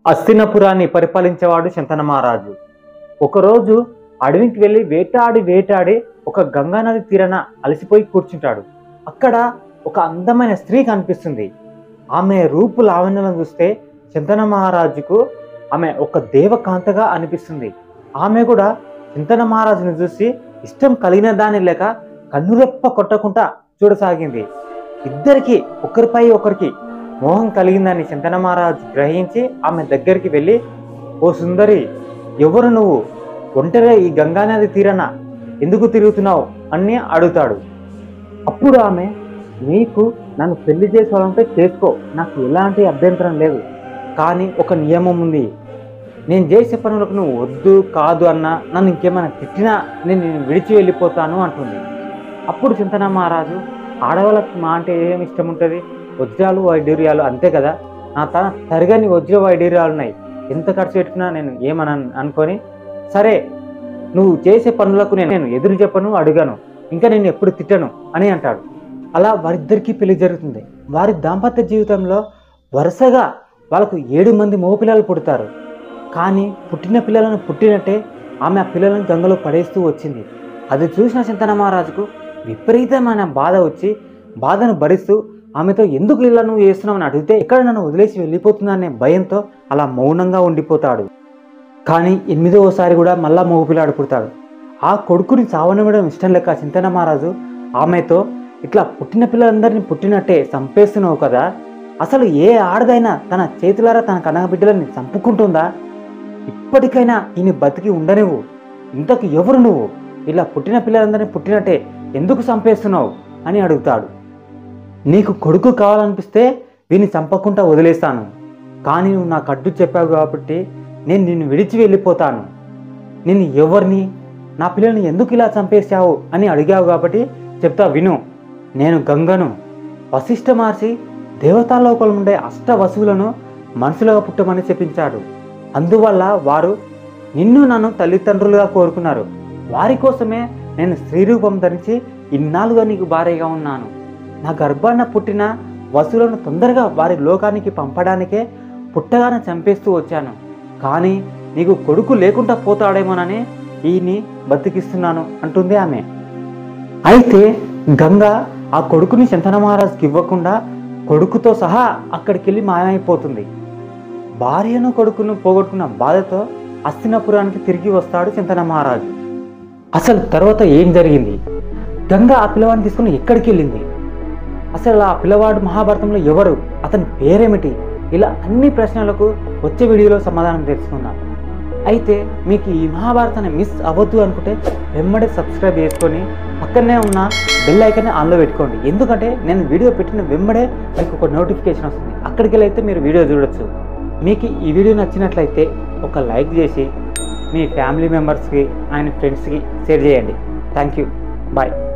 అస్తినపురాన్ని పరిపాలించేవాడు శంతన మహారాజు ఒకరోజు అడవికి వెళ్ళి వేటాడి వేటాడి ఒక గంగానది తీరన అలసిపోయి కూర్చుంటాడు అక్కడ ఒక అందమైన స్త్రీ కనిపిస్తుంది ఆమె రూపు లావణ్యం చూస్తే చింతన మహారాజుకు ఆమె ఒక దేవకాంతగా అనిపిస్తుంది ఆమె కూడా చింతన మహారాజును చూసి ఇష్టం కలిగిన దాని లేక కన్నురెప్ప కొట్టకుండా చూడసాగింది ఇద్దరికి ఒకరిపై ఒకరికి మోహం కలిగిందని చింతన మహారాజు గ్రహించి ఆమె దగ్గరికి వెళ్ళి ఓ సుందరి ఎవరు నువ్వు ఒంటరి ఈ గంగానది తీరన ఎందుకు తిరుగుతున్నావు అని అడుగుతాడు అప్పుడు ఆమె నీకు నన్ను పెళ్లి చేసుకోవాలంటే చేసుకో నాకు ఎలాంటి అభ్యంతరం లేదు కానీ ఒక నియమం ఉంది నేను చేసే పనులకు నువ్వు వద్దు కాదు అన్నా నన్ను ఇంకేమైనా తిట్టినా నేను నిన్ను విడిచి వెళ్ళిపోతాను అంటుంది అప్పుడు చింతన మహారాజు ఆడవాళ్ళకి మా అంటే ఏమి ఇష్టం ఉంటుంది వజ్రాలు వైడూర్యాలు అంతే కదా నా తన తరగని వజ్ర వైడూర్యాలు ఉన్నాయి ఎంత ఖర్చు పెట్టుకున్నా నేను ఏమని అనుకొని సరే నువ్వు చేసే పనులకు నేను నేను ఎదురు చెప్పను అడుగాను ఇంకా నేను ఎప్పుడు తిట్టను అని అంటాడు అలా వారిద్దరికీ పెళ్లి జరుగుతుంది వారి దాంపత్య జీవితంలో వరుసగా వాళ్ళకు ఏడు మంది మగపిల్లలు పుడతారు కానీ పుట్టిన పిల్లలను పుట్టినట్టే ఆమె ఆ పిల్లలను గంగలో పడేస్తూ వచ్చింది అది చూసిన చింతన మహారాజుకు విపరీతమైన బాధ వచ్చి బాధను భరిస్తూ ఆమెతో ఎందుకు ఇలా నువ్వు చేస్తున్నావని అడిగితే ఎక్కడ నన్ను వదిలేసి వెళ్ళిపోతుందనే భయంతో అలా మౌనంగా ఉండిపోతాడు కానీ ఎనిమిదవసారి కూడా మళ్ళా మగపిల్లాడు పుడతాడు ఆ కొడుకుని చావనివ్వడం ఇష్టం లేక చింతన మహారాజు ఆమెతో ఇట్లా పుట్టిన పిల్లలందరినీ పుట్టినట్టే చంపేస్తున్నావు కదా అసలు ఏ ఆడదైనా తన చేతులారా తన కనక బిడ్డలని చంపుకుంటుందా ఇప్పటికైనా ఈయన బతికి ఉండనివ్వు ఇంతకు ఎవరు నువ్వు ఇలా పుట్టిన పిల్లలందరినీ పుట్టినట్టే ఎందుకు చంపేస్తున్నావు అని అడుగుతాడు నీకు కొడుకు కావాలనిపిస్తే వీని చంపకుండా వదిలేస్తాను కానీ నువ్వు నాకు అడ్డు చెప్పావు కాబట్టి నేను నిన్ను విడిచి వెళ్ళిపోతాను నేను ఎవరిని నా పిల్లల్ని ఎందుకు ఇలా చంపేశావు అని అడిగావు కాబట్టి చెప్తా విను నేను గంగను వశిష్ఠ మహర్షి దేవతాలోకంలో ఉండే అష్ట వసువులను మనుషులుగా పుట్టమని చెప్పించాడు అందువల్ల వారు నిన్ను నన్ను తల్లిదండ్రులుగా కోరుకున్నారు వారి కోసమే నేను స్త్రీ రూపం ధరించి ఇన్నాళ్ళుగా నీకు భార్యగా ఉన్నాను నా గర్భాన పుట్టిన వసులను తొందరగా వారి లోకానికి పంపడానికే పుట్టగానే చంపేస్తూ వచ్చాను కానీ నీకు కొడుకు లేకుండా పోతాడేమోనని ఈయన్ని బతికిస్తున్నాను అంటుంది ఆమె అయితే గంగ ఆ కొడుకుని శంతన మహారాజుకి ఇవ్వకుండా కొడుకుతో సహా అక్కడికి వెళ్ళి మాయమైపోతుంది భార్యను కొడుకును పోగొట్టుకున్న బాధతో అస్తినపురానికి తిరిగి వస్తాడు చింతన మహారాజు అసలు తర్వాత ఏం జరిగింది గంగ ఆ పిల్లవాడిని తీసుకుని ఎక్కడికి వెళ్ళింది అసలు ఆ పిల్లవాడు మహాభారతంలో ఎవరు అతని పేరేమిటి ఇలా అన్ని ప్రశ్నలకు వచ్చే వీడియోలో సమాధానం తెలుసుకుందాం అయితే మీకు ఈ మహాభారతాన్ని మిస్ అవ్వద్దు అనుకుంటే వెంబడే సబ్స్క్రైబ్ చేసుకొని పక్కనే ఉన్న బెల్ ఐకాన్ని ఆన్లో పెట్టుకోండి ఎందుకంటే నేను వీడియో పెట్టిన వెంబడే మీకు ఒక నోటిఫికేషన్ వస్తుంది అక్కడికి వెళ్ళి అయితే మీరు వీడియో చూడొచ్చు మీకు ఈ వీడియో నచ్చినట్లయితే ఒక లైక్ చేసి మీ ఫ్యామిలీ మెంబర్స్కి ఆయన ఫ్రెండ్స్కి షేర్ చేయండి థ్యాంక్ యూ బాయ్